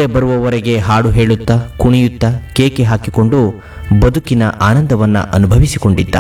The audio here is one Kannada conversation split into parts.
ಮುಂದೆ ಬರುವವರೆಗೆ ಹಾಡು ಹೇಳುತ್ತಾ ಕುಣಿಯುತ್ತಾ ಕೇಕೆ ಹಾಕಿಕೊಂಡು ಬದುಕಿನ ಆನಂದವನ್ನ ಅನುಭವಿಸಿಕೊಂಡಿದ್ದ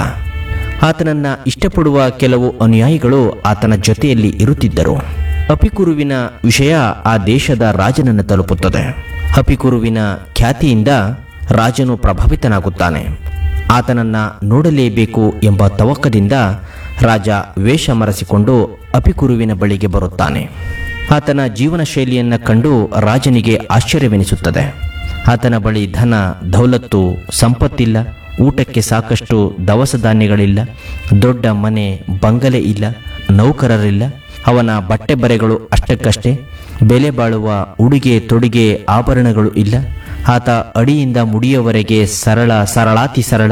ಆತನನ್ನ ಇಷ್ಟಪಡುವ ಕೆಲವು ಅನುಯಾಯಿಗಳು ಆತನ ಜೊತೆಯಲ್ಲಿ ಇರುತ್ತಿದ್ದರು ಅಪಿಕುರುವಿನ ವಿಷಯ ಆ ದೇಶದ ರಾಜನನ್ನು ತಲುಪುತ್ತದೆ ಅಪಿಕುರುವಿನ ಖ್ಯಾತಿಯಿಂದ ರಾಜನು ಪ್ರಭಾವಿತನಾಗುತ್ತಾನೆ ಆತನನ್ನ ನೋಡಲೇಬೇಕು ಎಂಬ ತವಕದಿಂದ ರಾಜ ವೇಷ ಮರೆಸಿಕೊಂಡು ಅಪಿಕುರುವಿನ ಬಳಿಗೆ ಬರುತ್ತಾನೆ ಆತನ ಜೀವನ ಶೈಲಿಯನ್ನು ಕಂಡು ರಾಜನಿಗೆ ಆಶ್ಚರ್ಯವೆನಿಸುತ್ತದೆ ಆತನ ಬಳಿ ಧನ ದೌಲತ್ತು ಸಂಪತ್ತಿಲ್ಲ ಊಟಕ್ಕೆ ಸಾಕಷ್ಟು ದವಸ ಧಾನ್ಯಗಳಿಲ್ಲ ದೊಡ್ಡ ಮನೆ ಬಂಗಲೆ ಇಲ್ಲ ನೌಕರರಿಲ್ಲ ಅವನ ಬಟ್ಟೆ ಬರೆಗಳು ಅಷ್ಟಕ್ಕಷ್ಟೇ ಬೆಲೆ ಬಾಳುವ ಉಡುಗೆ ತೊಡುಗೆ ಆಭರಣಗಳು ಇಲ್ಲ ಆತ ಅಡಿಯಿಂದ ಮುಡಿಯವರೆಗೆ ಸರಳ ಸರಳಾತಿ ಸರಳ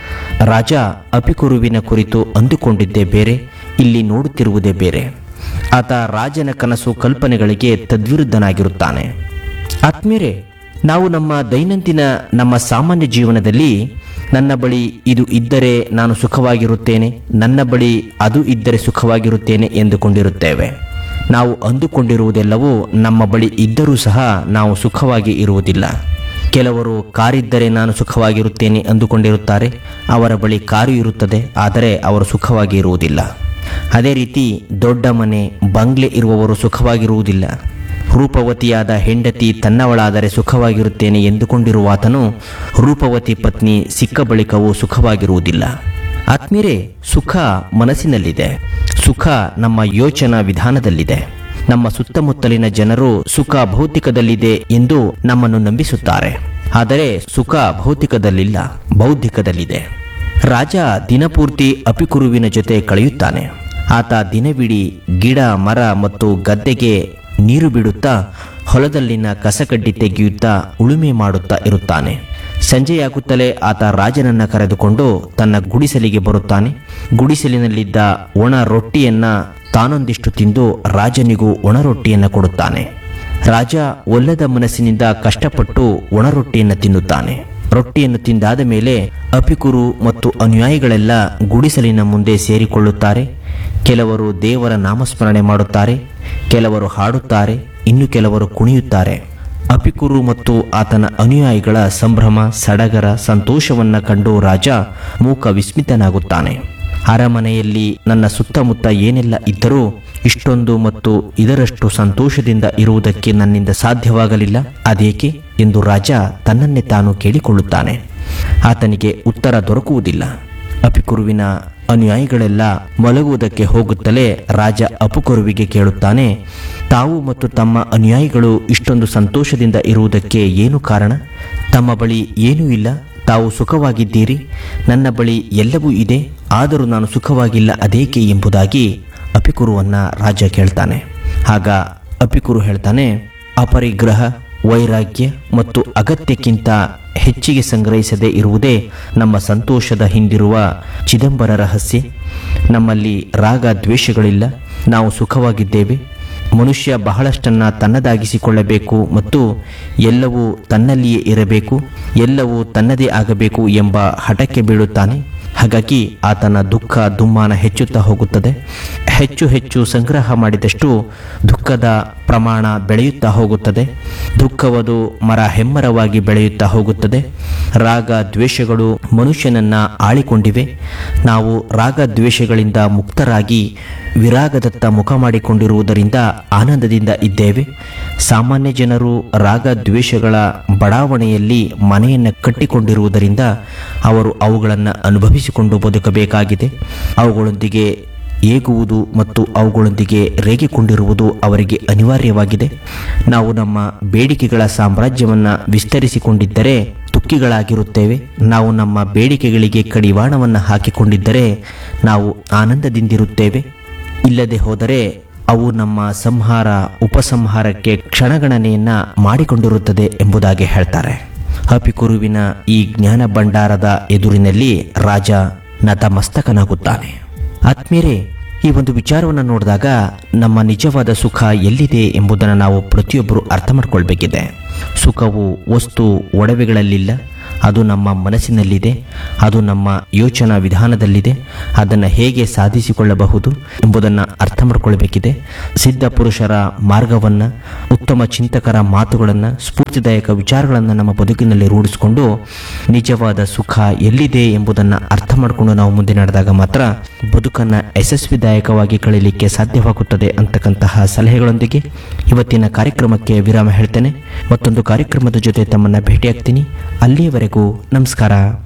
ರಾಜ ಅಪಿಕುರುವಿನ ಕುರಿತು ಅಂದುಕೊಂಡಿದ್ದೇ ಬೇರೆ ಇಲ್ಲಿ ನೋಡುತ್ತಿರುವುದೇ ಬೇರೆ ಆತ ರಾಜನ ಕನಸು ಕಲ್ಪನೆಗಳಿಗೆ ತದ್ವಿರುದ್ಧನಾಗಿರುತ್ತಾನೆ ಆತ್ಮೀಯರೇ ನಾವು ನಮ್ಮ ದೈನಂದಿನ ನಮ್ಮ ಸಾಮಾನ್ಯ ಜೀವನದಲ್ಲಿ ನನ್ನ ಬಳಿ ಇದು ಇದ್ದರೆ ನಾನು ಸುಖವಾಗಿರುತ್ತೇನೆ ನನ್ನ ಬಳಿ ಅದು ಇದ್ದರೆ ಸುಖವಾಗಿರುತ್ತೇನೆ ಎಂದುಕೊಂಡಿರುತ್ತೇವೆ ನಾವು ಅಂದುಕೊಂಡಿರುವುದೆಲ್ಲವೂ ನಮ್ಮ ಬಳಿ ಇದ್ದರೂ ಸಹ ನಾವು ಸುಖವಾಗಿ ಇರುವುದಿಲ್ಲ ಕೆಲವರು ಕಾರಿದ್ದರೆ ನಾನು ಸುಖವಾಗಿರುತ್ತೇನೆ ಅಂದುಕೊಂಡಿರುತ್ತಾರೆ ಅವರ ಬಳಿ ಕಾರು ಇರುತ್ತದೆ ಆದರೆ ಅವರು ಸುಖವಾಗಿ ಇರುವುದಿಲ್ಲ ಅದೇ ರೀತಿ ದೊಡ್ಡ ಮನೆ ಬಂಗ್ಲೆ ಇರುವವರು ಸುಖವಾಗಿರುವುದಿಲ್ಲ ರೂಪವತಿಯಾದ ಹೆಂಡತಿ ತನ್ನವಳಾದರೆ ಸುಖವಾಗಿರುತ್ತೇನೆ ಎಂದುಕೊಂಡಿರುವಾತನು ರೂಪವತಿ ಪತ್ನಿ ಸಿಕ್ಕ ಬಳಿಕವೂ ಸುಖವಾಗಿರುವುದಿಲ್ಲ ಆತ್ಮೀಯರೇ ಸುಖ ಮನಸ್ಸಿನಲ್ಲಿದೆ ಸುಖ ನಮ್ಮ ಯೋಚನಾ ವಿಧಾನದಲ್ಲಿದೆ ನಮ್ಮ ಸುತ್ತಮುತ್ತಲಿನ ಜನರು ಸುಖ ಭೌತಿಕದಲ್ಲಿದೆ ಎಂದು ನಮ್ಮನ್ನು ನಂಬಿಸುತ್ತಾರೆ ಆದರೆ ಸುಖ ಭೌತಿಕದಲ್ಲಿಲ್ಲ ಬೌದ್ಧಿಕದಲ್ಲಿದೆ ರಾಜ ದಿನಪೂರ್ತಿ ಅಪಿಕುರುವಿನ ಜೊತೆ ಕಳೆಯುತ್ತಾನೆ ಆತ ದಿನವಿಡೀ ಗಿಡ ಮರ ಮತ್ತು ಗದ್ದೆಗೆ ನೀರು ಬಿಡುತ್ತಾ ಹೊಲದಲ್ಲಿನ ಕಸಕಡ್ಡಿ ತೆಗೆಯುತ್ತಾ ಉಳುಮೆ ಮಾಡುತ್ತಾ ಇರುತ್ತಾನೆ ಸಂಜೆಯಾಗುತ್ತಲೇ ಆತ ರಾಜನನ್ನ ಕರೆದುಕೊಂಡು ತನ್ನ ಗುಡಿಸಲಿಗೆ ಬರುತ್ತಾನೆ ಗುಡಿಸಲಿನಲ್ಲಿದ್ದ ಒಣ ರೊಟ್ಟಿಯನ್ನ ತಾನೊಂದಿಷ್ಟು ತಿಂದು ರಾಜನಿಗೂ ಒಣ ರೊಟ್ಟಿಯನ್ನು ಕೊಡುತ್ತಾನೆ ರಾಜ ಒಲ್ಲದ ಮನಸ್ಸಿನಿಂದ ಕಷ್ಟಪಟ್ಟು ಒಣ ರೊಟ್ಟಿಯನ್ನು ತಿನ್ನುತ್ತಾನೆ ರೊಟ್ಟಿಯನ್ನು ತಿಂದಾದ ಮೇಲೆ ಅಪಿಕುರು ಮತ್ತು ಅನುಯಾಯಿಗಳೆಲ್ಲ ಗುಡಿಸಲಿನ ಮುಂದೆ ಸೇರಿಕೊಳ್ಳುತ್ತಾರೆ ಕೆಲವರು ದೇವರ ನಾಮಸ್ಮರಣೆ ಮಾಡುತ್ತಾರೆ ಕೆಲವರು ಹಾಡುತ್ತಾರೆ ಇನ್ನು ಕೆಲವರು ಕುಣಿಯುತ್ತಾರೆ ಅಪಿಕುರು ಮತ್ತು ಆತನ ಅನುಯಾಯಿಗಳ ಸಂಭ್ರಮ ಸಡಗರ ಸಂತೋಷವನ್ನ ಕಂಡು ರಾಜ ಮೂಕ ವಿಸ್ಮಿತನಾಗುತ್ತಾನೆ ಅರಮನೆಯಲ್ಲಿ ನನ್ನ ಸುತ್ತಮುತ್ತ ಏನೆಲ್ಲ ಇದ್ದರೂ ಇಷ್ಟೊಂದು ಮತ್ತು ಇದರಷ್ಟು ಸಂತೋಷದಿಂದ ಇರುವುದಕ್ಕೆ ನನ್ನಿಂದ ಸಾಧ್ಯವಾಗಲಿಲ್ಲ ಅದೇಕೆ ಎಂದು ರಾಜ ತನ್ನನ್ನೇ ತಾನು ಕೇಳಿಕೊಳ್ಳುತ್ತಾನೆ ಆತನಿಗೆ ಉತ್ತರ ದೊರಕುವುದಿಲ್ಲ ಅಪಿಕುರುವಿನ ಅನುಯಾಯಿಗಳೆಲ್ಲ ಮಲಗುವುದಕ್ಕೆ ಹೋಗುತ್ತಲೇ ರಾಜ ಅಪುಕುರುವಿಗೆ ಕೇಳುತ್ತಾನೆ ತಾವು ಮತ್ತು ತಮ್ಮ ಅನುಯಾಯಿಗಳು ಇಷ್ಟೊಂದು ಸಂತೋಷದಿಂದ ಇರುವುದಕ್ಕೆ ಏನು ಕಾರಣ ತಮ್ಮ ಬಳಿ ಏನೂ ಇಲ್ಲ ತಾವು ಸುಖವಾಗಿದ್ದೀರಿ ನನ್ನ ಬಳಿ ಎಲ್ಲವೂ ಇದೆ ಆದರೂ ನಾನು ಸುಖವಾಗಿಲ್ಲ ಅದೇಕೆ ಎಂಬುದಾಗಿ ಅಪಿಕುರುವನ್ನ ರಾಜ ಕೇಳ್ತಾನೆ ಆಗ ಅಪಿಕುರು ಹೇಳ್ತಾನೆ ಅಪರಿಗ್ರಹ ವೈರಾಗ್ಯ ಮತ್ತು ಅಗತ್ಯಕ್ಕಿಂತ ಹೆಚ್ಚಿಗೆ ಸಂಗ್ರಹಿಸದೇ ಇರುವುದೇ ನಮ್ಮ ಸಂತೋಷದ ಹಿಂದಿರುವ ಚಿದಂಬರ ರಹಸ್ಯ ನಮ್ಮಲ್ಲಿ ರಾಗ ದ್ವೇಷಗಳಿಲ್ಲ ನಾವು ಸುಖವಾಗಿದ್ದೇವೆ ಮನುಷ್ಯ ಬಹಳಷ್ಟನ್ನ ತನ್ನದಾಗಿಸಿಕೊಳ್ಳಬೇಕು ಮತ್ತು ಎಲ್ಲವೂ ತನ್ನಲ್ಲಿಯೇ ಇರಬೇಕು ಎಲ್ಲವೂ ತನ್ನದೇ ಆಗಬೇಕು ಎಂಬ ಹಠಕ್ಕೆ ಬೀಳುತ್ತಾನೆ ಹಾಗಾಗಿ ಆತನ ದುಃಖ ದುಮ್ಮಾನ ಹೆಚ್ಚುತ್ತಾ ಹೋಗುತ್ತದೆ ಹೆಚ್ಚು ಹೆಚ್ಚು ಸಂಗ್ರಹ ಮಾಡಿದಷ್ಟು ದುಃಖದ ಪ್ರಮಾಣ ಬೆಳೆಯುತ್ತಾ ಹೋಗುತ್ತದೆ ದುಃಖವದು ಮರ ಹೆಮ್ಮರವಾಗಿ ಬೆಳೆಯುತ್ತಾ ಹೋಗುತ್ತದೆ ರಾಗ ದ್ವೇಷಗಳು ಮನುಷ್ಯನನ್ನ ಆಳಿಕೊಂಡಿವೆ ನಾವು ರಾಗ ದ್ವೇಷಗಳಿಂದ ಮುಕ್ತರಾಗಿ ವಿರಾಗದತ್ತ ಮುಖ ಮಾಡಿಕೊಂಡಿರುವುದರಿಂದ ಆನಂದದಿಂದ ಇದ್ದೇವೆ ಸಾಮಾನ್ಯ ಜನರು ರಾಗ ದ್ವೇಷಗಳ ಬಡಾವಣೆಯಲ್ಲಿ ಮನೆಯನ್ನು ಕಟ್ಟಿಕೊಂಡಿರುವುದರಿಂದ ಅವರು ಅವುಗಳನ್ನು ಅನುಭವಿಸಿಕೊಂಡು ಬದುಕಬೇಕಾಗಿದೆ ಅವುಗಳೊಂದಿಗೆ ಏಗುವುದು ಮತ್ತು ಅವುಗಳೊಂದಿಗೆ ರೇಗಿಕೊಂಡಿರುವುದು ಅವರಿಗೆ ಅನಿವಾರ್ಯವಾಗಿದೆ ನಾವು ನಮ್ಮ ಬೇಡಿಕೆಗಳ ಸಾಮ್ರಾಜ್ಯವನ್ನು ವಿಸ್ತರಿಸಿಕೊಂಡಿದ್ದರೆ ದುಃಖಿಗಳಾಗಿರುತ್ತೇವೆ ನಾವು ನಮ್ಮ ಬೇಡಿಕೆಗಳಿಗೆ ಕಡಿವಾಣವನ್ನು ಹಾಕಿಕೊಂಡಿದ್ದರೆ ನಾವು ಆನಂದದಿಂದಿರುತ್ತೇವೆ ಇಲ್ಲದೆ ಹೋದರೆ ಅವು ನಮ್ಮ ಸಂಹಾರ ಉಪಸಂಹಾರಕ್ಕೆ ಕ್ಷಣಗಣನೆಯನ್ನ ಮಾಡಿಕೊಂಡಿರುತ್ತದೆ ಎಂಬುದಾಗಿ ಹೇಳ್ತಾರೆ ಅಪಿಕುರುವಿನ ಈ ಜ್ಞಾನ ಭಂಡಾರದ ಎದುರಿನಲ್ಲಿ ರಾಜ ನತಮಸ್ತಕನಾಗುತ್ತಾನೆ ಆತ್ಮೀಯರೇ ಈ ಒಂದು ವಿಚಾರವನ್ನು ನೋಡಿದಾಗ ನಮ್ಮ ನಿಜವಾದ ಸುಖ ಎಲ್ಲಿದೆ ಎಂಬುದನ್ನು ನಾವು ಪ್ರತಿಯೊಬ್ಬರು ಅರ್ಥ ಮಾಡ್ಕೊಳ್ಬೇಕಿದೆ ಸುಖವು ವಸ್ತು ಒಡವೆಗಳಲ್ಲಿಲ್ಲ ಅದು ನಮ್ಮ ಮನಸ್ಸಿನಲ್ಲಿದೆ ಅದು ನಮ್ಮ ಯೋಚನಾ ವಿಧಾನದಲ್ಲಿದೆ ಅದನ್ನು ಹೇಗೆ ಸಾಧಿಸಿಕೊಳ್ಳಬಹುದು ಎಂಬುದನ್ನು ಅರ್ಥ ಮಾಡ್ಕೊಳ್ಬೇಕಿದೆ ಸಿದ್ಧ ಪುರುಷರ ಮಾರ್ಗವನ್ನು ಉತ್ತಮ ಚಿಂತಕರ ಮಾತುಗಳನ್ನು ಸ್ಫೂರ್ತಿ ಸ್ಫೂರ್ತಿದಾಯಕ ವಿಚಾರಗಳನ್ನು ನಮ್ಮ ಬದುಕಿನಲ್ಲಿ ರೂಢಿಸಿಕೊಂಡು ನಿಜವಾದ ಸುಖ ಎಲ್ಲಿದೆ ಎಂಬುದನ್ನು ಅರ್ಥ ಮಾಡಿಕೊಂಡು ನಾವು ಮುಂದೆ ನಡೆದಾಗ ಮಾತ್ರ ಬದುಕನ್ನು ಯಶಸ್ವಿದಾಯಕವಾಗಿ ಕಳೀಲಿಕ್ಕೆ ಸಾಧ್ಯವಾಗುತ್ತದೆ ಅಂತಕ್ಕಂತಹ ಸಲಹೆಗಳೊಂದಿಗೆ ಇವತ್ತಿನ ಕಾರ್ಯಕ್ರಮಕ್ಕೆ ವಿರಾಮ ಹೇಳ್ತೇನೆ ಮತ್ತೊಂದು ಕಾರ್ಯಕ್ರಮದ ಜೊತೆ ತಮ್ಮನ್ನು ಭೇಟಿಯಾಗ್ತೀನಿ ಅಲ್ಲಿಯವರೆಗೂ ನಮಸ್ಕಾರ